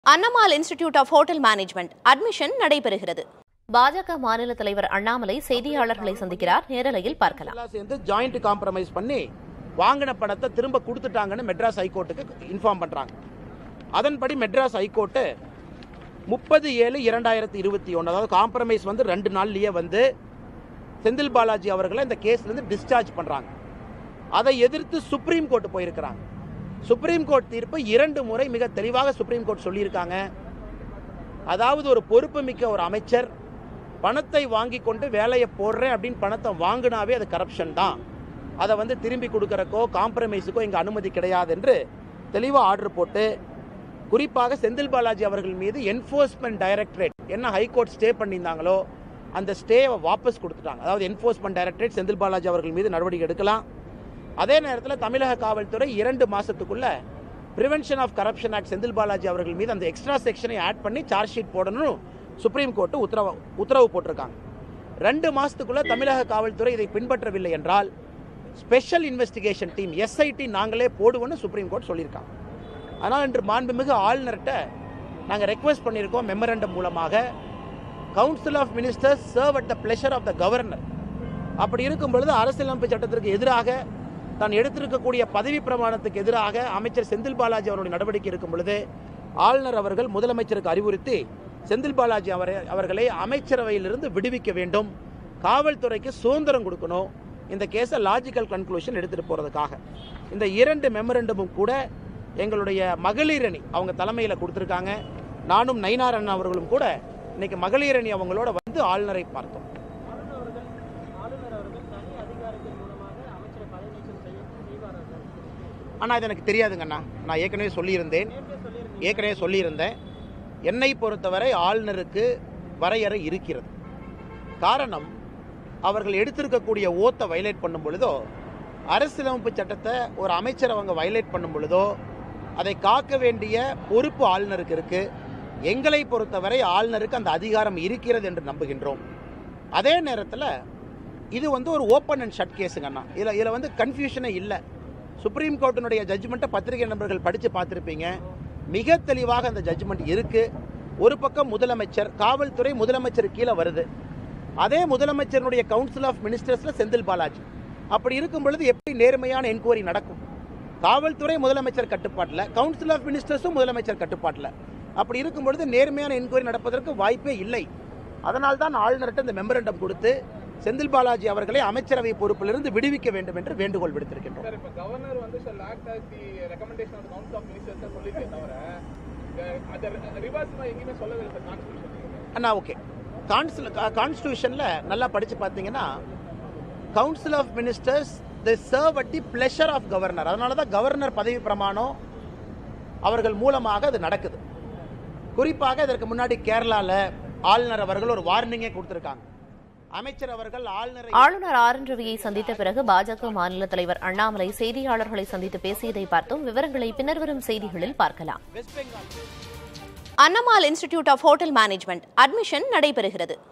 அன்னமால் institute of hotel management admission நடைபெறுகிறது பாஜக மாநில தலைவர் அண்ணாமலை செய்தியாளர்களை சந்திக்கிறார் நேரலையில் பார்க்கலாம் எல்லாம் சேர்ந்து ஜாயிண்ட் காம்ப்ரமைஸ் பண்ணி வாங்கின பணத்தை திரும்ப கொடுத்துட்டாங்கன்னு மெட்ராஸ் ஹைகோர்ட்டுக்கு இன்ஃபார்ம் பண்றாங்க அதன்படி மெட்ராஸ் ஹைகோர்ட்டு முப்பது ஏழு இரண்டாயிரத்தி இருபத்தி ஒன்று அதாவது காம்ப்ரமைஸ் வந்து ரெண்டு நாள்லயே வந்து செந்தில் பாலாஜி அவர்களை இந்த கேஸ்லேருந்து டிஸ்சார்ஜ் பண்றாங்க அதை எதிர்த்து சுப்ரீம் கோர்ட் போயிருக்கிறாங்க சுப்ரீம் கோர்ட் தீர்ப்பு இரண்டு முறை மிக தெளிவாக சுப்ரீம் கோர்ட் சொல்லியிருக்காங்க அதாவது ஒரு பொறுப்புமிக்க ஒரு அமைச்சர் பணத்தை வாங்கி கொண்டு வேலையை போடுறேன் அப்படின்னு பணத்தை வாங்கினாவே அது கரப்ஷன் தான் அதை வந்து திரும்பி கொடுக்கறக்கோ காம்ப்ரமைஸுக்கோ இங்கே அனுமதி கிடையாது என்று தெளிவாக ஆர்டர் போட்டு குறிப்பாக செந்தில் பாலாஜி அவர்கள் மீது என்ஃபோர்ஸ்மெண்ட் டைரக்டரேட் என்ன ஹைகோர்ட் ஸ்டே பண்ணியிருந்தாங்களோ அந்த ஸ்டேவை வாபஸ் கொடுத்துட்டாங்க அதாவது என்ஃபோர்ஸ்மெண்ட் டைரக்டரேட் செந்தில் பாலாஜி அவர்கள் மீது நடவடிக்கை எடுக்கலாம் அதே நேரத்தில் தமிழக காவல்துறை இரண்டு மாசத்துக்குள்ள prevention of corruption act Senthil Balaji அவர்கள் மீது அந்த எக்ஸ்ட்ரா செக்ஷனை ஆட் பண்ணி சார்ஜ் ஷீட் போடணும் சுப்ரீம் கோர்ட் உத்தரவு உத்தரவு போட்டிருக்காங்க ரெண்டு மாசத்துக்குள்ள தமிழக காவல்துறை இதை பின்பற்றவில்லை என்றால் ஸ்பெஷல் இன்வெஸ்டிகேஷன் டீம் எஸ்ஐடி நாங்களே போடுவோம்னு சுப்ரீம் கோர்ட் சொல்லியிருக்காங்க ஆனால் இன்று மாண்புமிகு ஆளுநர்கிட்ட நாங்கள் ரெக்வஸ்ட் பண்ணியிருக்கோம் மெமரண்டம் மூலமாக council of ministers serve at the pleasure of the governor அப்படி இருக்கும் பொழுது அரசியலமைப்பு சட்டத்திற்கு எதிராக தான் எடுத்திருக்கக்கூடிய பதவி பிரமாணத்துக்கு எதிராக அமைச்சர் செந்தில் பாலாஜி அவருடைய நடவடிக்கை இருக்கும் பொழுது ஆளுநர் அவர்கள் முதலமைச்சருக்கு அறிவுறுத்தி செந்தில் பாலாஜி அவரை அவர்களை அமைச்சரவையிலிருந்து விடுவிக்க வேண்டும் காவல்துறைக்கு சுதந்திரம் கொடுக்கணும் இந்த கேஸை லாஜிக்கல் கன்க்ளூஷன் எடுத்துட்டு போறதுக்காக இந்த இரண்டு மெமரண்டமும் கூட எங்களுடைய மகளிர் அணி அவங்க தலைமையில் கொடுத்துருக்காங்க நானும் நயினார் அண்ணா அவர்களும் கூட இன்னைக்கு மகளிர் அணி அவங்களோட வந்து ஆளுநரை பார்த்தோம் அண்ணா இது எனக்கு தெரியாதுங்க அண்ணா நான் ஏற்கனவே சொல்லியிருந்தேன் ஏற்கனவே சொல்லியிருந்தேன் என்னை பொறுத்தவரை ஆளுநருக்கு வரையறை இருக்கிறது காரணம் அவர்கள் எடுத்திருக்கக்கூடிய ஓத்தை வயலேட் பண்ணும் பொழுதோ அரசியலமைப்பு சட்டத்தை ஒரு அமைச்சர் அவங்க வயலேட் பண்ணும் பொழுதோ அதை காக்க வேண்டிய பொறுப்பு ஆளுநருக்கு இருக்கு எங்களை பொறுத்தவரை ஆளுநருக்கு அந்த அதிகாரம் இருக்கிறது என்று நம்புகின்றோம் அதே நேரத்தில் இது வந்து ஒரு ஓப்பன் அண்ட் ஷட் கேஸுங்க அண்ணா இதில் இதில் வந்து கன்ஃபியூஷனே இல்லை சுப்ரீம் கோர்ட்டினுடைய ஜட்ஜ்மெண்ட்டை பத்திரிகை நண்பர்கள் படித்து பார்த்துருப்பீங்க மிக தெளிவாக அந்த ஜட்ஜ்மெண்ட் இருக்கு ஒரு பக்கம் முதலமைச்சர் காவல்துறை முதலமைச்சர் கீழே வருது அதே முதலமைச்சருடைய கவுன்சில் ஆஃப் மினிஸ்டர்ஸ்ல செந்தில் பாலாஜி அப்படி இருக்கும் பொழுது எப்படி நேர்மையான என்கொயரி நடக்கும் காவல்துறை முதலமைச்சர் கட்டுப்பாட்டில் கவுன்சில் ஆஃப் மினிஸ்டர்ஸும் முதலமைச்சர் கட்டுப்பாட்டில் அப்படி இருக்கும் பொழுது நேர்மையான என்கொயரி நடப்பதற்கு வாய்ப்பே இல்லை அதனால் தான் ஆளுநர்கிட்ட இந்த மெமரண்டம் கொடுத்து செந்தில் பாலாஜி அவர்களை அமைச்சரவை பொறுப்பிலிருந்து விடுவிக்க வேண்டும் என்று வேண்டுகோள் விடுத்திருக்கின்றோம் சார் இப்போ கவர்னர் வந்து shall act as the recommendation of council of ministers சொல்லியிருக்கே தவிர அந்த ரிவர்ஸ் எங்கேயுமே சொல்லவே இல்லை சார் கான்ஸ்டியூஷன் அண்ணா ஓகே கான்ஸ்டியூ கான்ஸ்டியூஷனில் நல்லா படித்து பார்த்தீங்கன்னா council of ministers the serve at the pleasure of governor அதனால தான் கவர்னர் பதவி பிரமாணம் அவர்கள் மூலமாக அது நடக்குது குறிப்பாக இதற்கு முன்னாடி கேரளால ஆளுநர் அவர்கள் ஒரு வார்னிங்கே கொடுத்திருக்காங்க அமைச்சர் அவர்கள் ஆளுநரை ஆளுநர் ஆர் என் ரவியை சந்தித்த பிறகு பாஜக மாநில தலைவர் அண்ணாமலை செய்தியாளர்களை சந்தித்து பேசியதை பார்த்தோம் விவரங்களை பின்னர் வரும் செய்திகளில் பார்க்கலாம் West Bengal Annamal institute of hotel management admission நடைபெறுகிறது